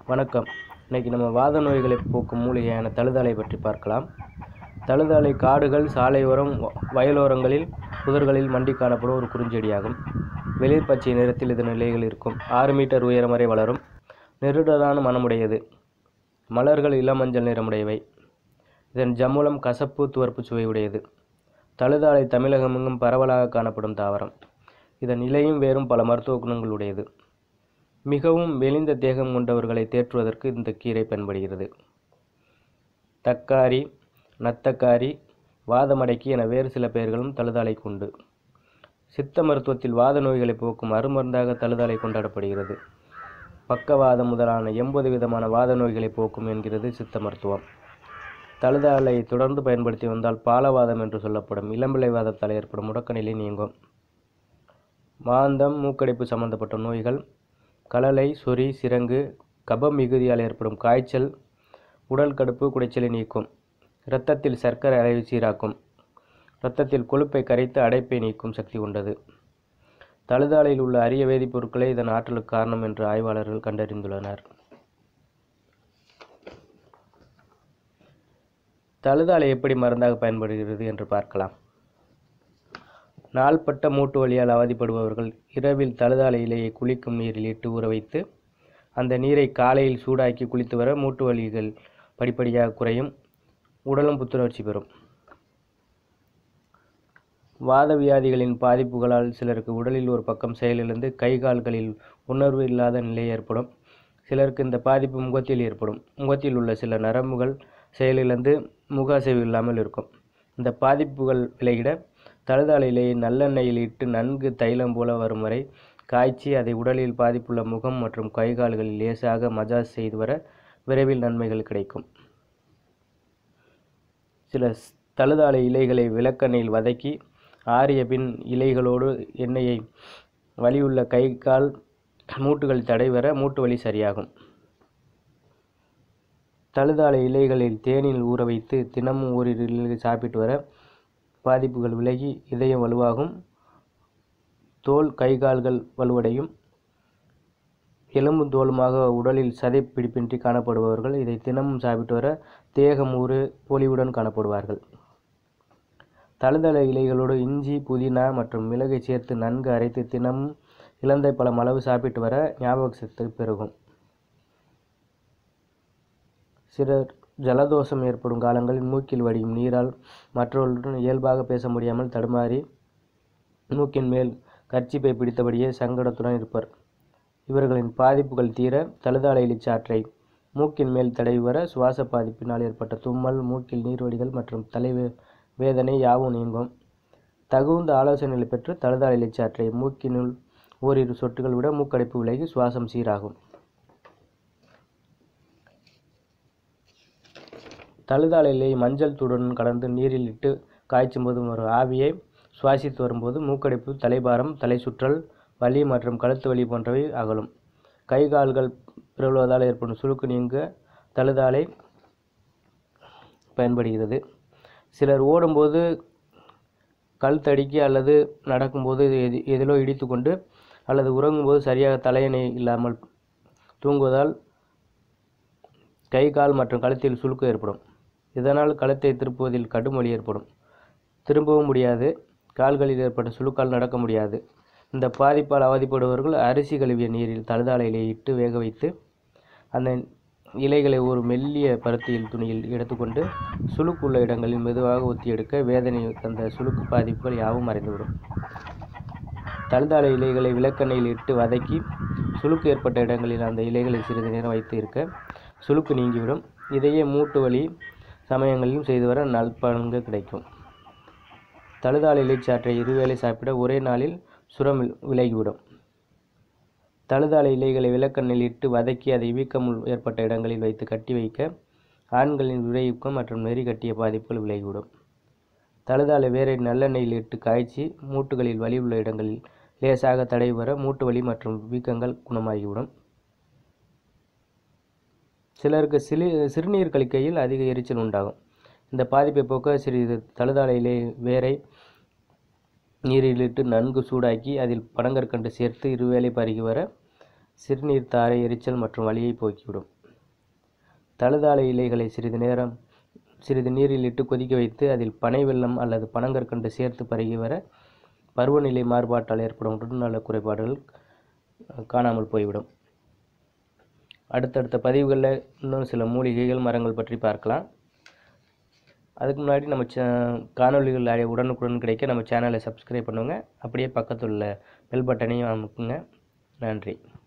வணக்கம் இன்னைக்கு நம்ம வாத நோய்களை போக்கும் மூலிகையான தழுதாலை பற்றி பார்க்கலாம் தழுதாலை காடுகள் சாலையோரம் வ- வயலோரங்களில் புதர்களில் மண்டி காணப்படும் ஒரு குறுஞ்செடியாகும் வெளிர் பச்சை நிறத்தில் இதன் இலைகள் இருக்கும் ஆறு மீட்டர் உயரம் வரை வளரும் நெருடலான மணமுடையது மலர்கள் இளமஞ்சள் நிறமுடையவை இதன் ஜமுலம் கசப்பு துவர்ப்பு சுவை உடையது தழுதாலை தமிழகமெங்கும் பரவலாக காணப்படும் தாவரம் இதன் இலையும் வேறும் பல மருத்துவ குணங்கள் உடையது மிகவும் மெலிந்த தேகம் கொண்டவர்களை தேற்றுவதற்கு இந்த கீரை பயன்படுகிறது தக்காரி நத்தக்காரி வாதமடக்கி என வேறு சில பெயர்களும் தழுதாலைக்கு உண்டு சித்த மருத்துவத்தில் வாத நோய்களை போக்கும் அருமருந்தாக தழுதாலை கொண்டாடப்படுகிறது பக்கவாதம் முதலான எண்பது விதமான வாத நோய்களை போக்கும் என்கிறது சித்த மருத்துவம் தழுதாலை தொடர்ந்து பயன்படுத்தி வந்தால் பாலவாதம் என்று சொல்லப்படும் இளம்பிள்ளை வாதத்தால் ஏற்படும் முடக்கநிலை நீங்கும் மாந்தம் மூக்கடைப்பு சம்பந்தப்பட்ட நோய்கள் கழலை சொறி சிரங்கு கபம் மிகுதியால் ஏற்படும் காய்ச்சல் உடல் கடுப்பு குடைச்சலை நீக்கும் இரத்தத்தில் சர்க்கரை அளவை சீராக்கும் இரத்தத்தில் கொழுப்பை கரைத்து அடைப்பை நீக்கும் சக்தி கொண்டது தழுதாலையில் உள்ள அரிய வேதிப்பொருட்களே இதன் ஆற்றலுக்கு காரணம் என்று ஆய்வாளர்கள் கண்டறிந்துள்ளனர் தழுதாலை எப்படி மருந்தாக பயன்படுகிறது என்று பார்க்கலாம் நாள்பட்ட மூட்டு வலியால் அவதிப்படுபவர்கள் இரவில் தழுதாலை இலையை குளிக்கும் நீரில் இட்டு ஊற வைத்து அந்த நீரை காலையில் சூடாக்கி குளித்து வர மூட்டு வலிகள் படிப்படியாக குறையும் உடலும் புத்துணர்ச்சி பெறும் வாத வியாதிகளின் பாதிப்புகளால் சிலருக்கு உடலில் ஒரு பக்கம் செயலிழந்து கை கால்களில் உணர்வு இல்லாத நிலை ஏற்படும் சிலருக்கு இந்த பாதிப்பு முகத்தில் ஏற்படும் முகத்தில் உள்ள சில நரம்புகள் செயலிழந்து முக அசைவு இல்லாமல் இருக்கும் இந்த பாதிப்புகள் விலகிட தழுதாலை இலையை நல்லெண்ணெயில் இட்டு நன்கு தைலம் போல வரும் வரை காய்ச்சி அதை உடலில் பாதிப்புள்ள முகம் மற்றும் கை கால்களில் லேசாக மஜாஜ் செய்து வர விரைவில் நன்மைகள் கிடைக்கும் சில ஸ்- தழுதாலை இலைகளை விளக்கெண்ணெயில் வதக்கி ஆறிய பின் இலைகளோடு எண்ணெயை வலியுள்ள கை கால் மூட்டுகள் தடைவர மூட்டு வலி சரியாகும் தழுதாலை இலைகளில் தேனில் ஊற வைத்து தினமும் ஓரிரு இலைகள் சாப்பிட்டு வர பாதிப்புகள் விலகி இதயம் வலுவாகும் தோல் கை கால்கள் வலுவடையும் எலும்பும் தோலுமாக உடலில் சதை பிடிப்பின்றி காணப்படுபவர்கள் இதை தினமும் சாப்பிட்டு வர தேகம் ஊறு பொலிவுடன் காணப்படுவார்கள் தழுதலை இலைகளோடு இஞ்சி புதினா மற்றும் மிளகை சேர்த்து நன்கு அரைத்து தினமும் இலந்தை பழம் அளவு சாப்பிட்டு வர ஞாபக சக்தி பெருகும் சிலர் ஜலதோஷம் ஏற்படும் காலங்களில் மூக்கில் வடியும் நீரால் மற்றவர்களுடன் இயல்பாக பேச முடியாமல் தடுமாறி மூக்கின் மேல் கர்ச்சிப்பை பிடித்தபடியே சங்கடத்துடன் இருப்பர் இவர்களின் பாதிப்புகள் தீர தழுதாலை இலைச்சாற்றை மூக்கின் மேல் தடவி வர சுவாச பாதிப்பினால் ஏற்பட்ட தும்மல் மூக்கில் நீர்வடிதல் மற்றும் தலை வே- வேதனை யாவும் நீங்கும் தகுந்த ஆலோசனைகளை பெற்று தழுதாலை இலைச்சாற்றை மூக்கினுள் ஓரிரு சொட்டுகள் விட மூக்கடைப்பு விலகி சுவாசம் சீராகும் தழுதாலை இலையை மஞ்சள் தூளுடன் கலந்து நீரில் இட்டு காய்ச்சும் போது வரும் ஆவியை சுவாசித்து வரும்போது மூக்கடைப்பு தலைபாரம் தலை சுற்றல் வலி மற்றும் கழுத்து வலி போன்றவை அகலும் கை கால்கள் பிறழ்வதால் ஏற்படும் சுளுக்கு நீங்க தழுதாலை பயன்படுகிறது சிலர் ஓடும்போது கல் தடிக்கி அல்லது நடக்கும்போது எதி எதிலோ இடித்துக்கொண்டு அல்லது உறங்கும்போது சரியாக தலையணை இல்லாமல் தூங்குவதால் கை கால் மற்றும் கழுத்தில் சுளுக்கு ஏற்படும் இதனால் கழுத்தை திருப்புவதில் கடும் வலி ஏற்படும் திரும்பவும் முடியாது கால்களில் ஏற்பட்ட சுளுக்கால் நடக்க முடியாது இந்த பாதிப்பால் அவதிப்படுபவர்கள் அரிசி கழுவிய நீரில் தழுதாலை இலையை இட்டு வேக வைத்து அந்த இலைகளை ஒரு மெல்லிய பருத்தியில் துணியில் எடுத்துக்கொண்டு சுளுக்கு உள்ள இடங்களில் மெதுவாக ஒத்தி எடுக்க வேதனை தந்த சுளுக்கு பாதிப்புகள் யாவும் மறைந்துவிடும் தழுதாலை இலைகளை விளக்கெண்ணெயில் இட்டு வதக்கி சுளுக்கு ஏற்பட்ட இடங்களில் அந்த இலைகளை சிறிது நேரம் வைத்து இருக்க சுளுக்கு நீங்கிவிடும் இதையே மூட்டு வலி சமயங்களிலும் செய்து வர நல்பலன்கள் கிடைக்கும் தழுதாலை இலைச்சாற்றை இருவேளை சாப்பிட ஒரே நாளில் சுரம் வில்- விலகிவிடும் தழுதாலை இலைகளை விளக்கெண்ணில் இட்டு வதக்கி அதை வீக்கம் உள்- ஏற்பட்ட இடங்களில் வைத்து கட்டி வைக்க ஆண்களின் விரைவுக்கம் மற்றும் நெறி கட்டிய பாதிப்புகள் விலகிவிடும் தழுதாலை வேரை நல்லெண்ணெயில் இட்டு காய்ச்சி மூட்டுகளில் வலி உள்ள இடங்களில் லேசாக தடவி வர மூட்டு வலி மற்றும் வீக்கங்கள் குணமாகிவிடும் சிலருக்கு சிலி சிறுநீர் கழிக்கையில் அதிக எரிச்சல் உண்டாகும் இந்த பாதிப்பை போக்க சிறிது தழுதாலை இலை வேரை நீரிலிட்டு நன்கு சூடாக்கி அதில் பனங்கற்கண்டு சேர்த்து இருவேளை பருகி வர சிறுநீர் தாரை எரிச்சல் மற்றும் வலியை போக்கிவிடும் தழுதாழை இலைகளை சிறிது நேரம் சிறிது நீரில் இட்டு கொதிக்க வைத்து அதில் பனை வெல்லம் அல்லது பனங்கற்கண்டு சேர்த்து பருகி வர பருவநிலை மாறுபாட்டால் ஏற்படும் உடல்நல குறைபாடுகள் அஹ், காணாமல் போய்விடும் அடுத்தடுத்த பதிவுகளில் இன்னும் சில மூலிகைகள் மரங்கள் பற்றி பார்க்கலாம் அதுக்கு முன்னாடி நம்ம சே காணொளிகள் அடைய- உடனுக்குடன் கிடைக்க நம்ம சேனலை சப்ஸ்கிரைப் பண்ணுங்க அப்படியே பக்கத்தில் உள்ள பெல் பட்டனையும் அமுக்குங்க நன்றி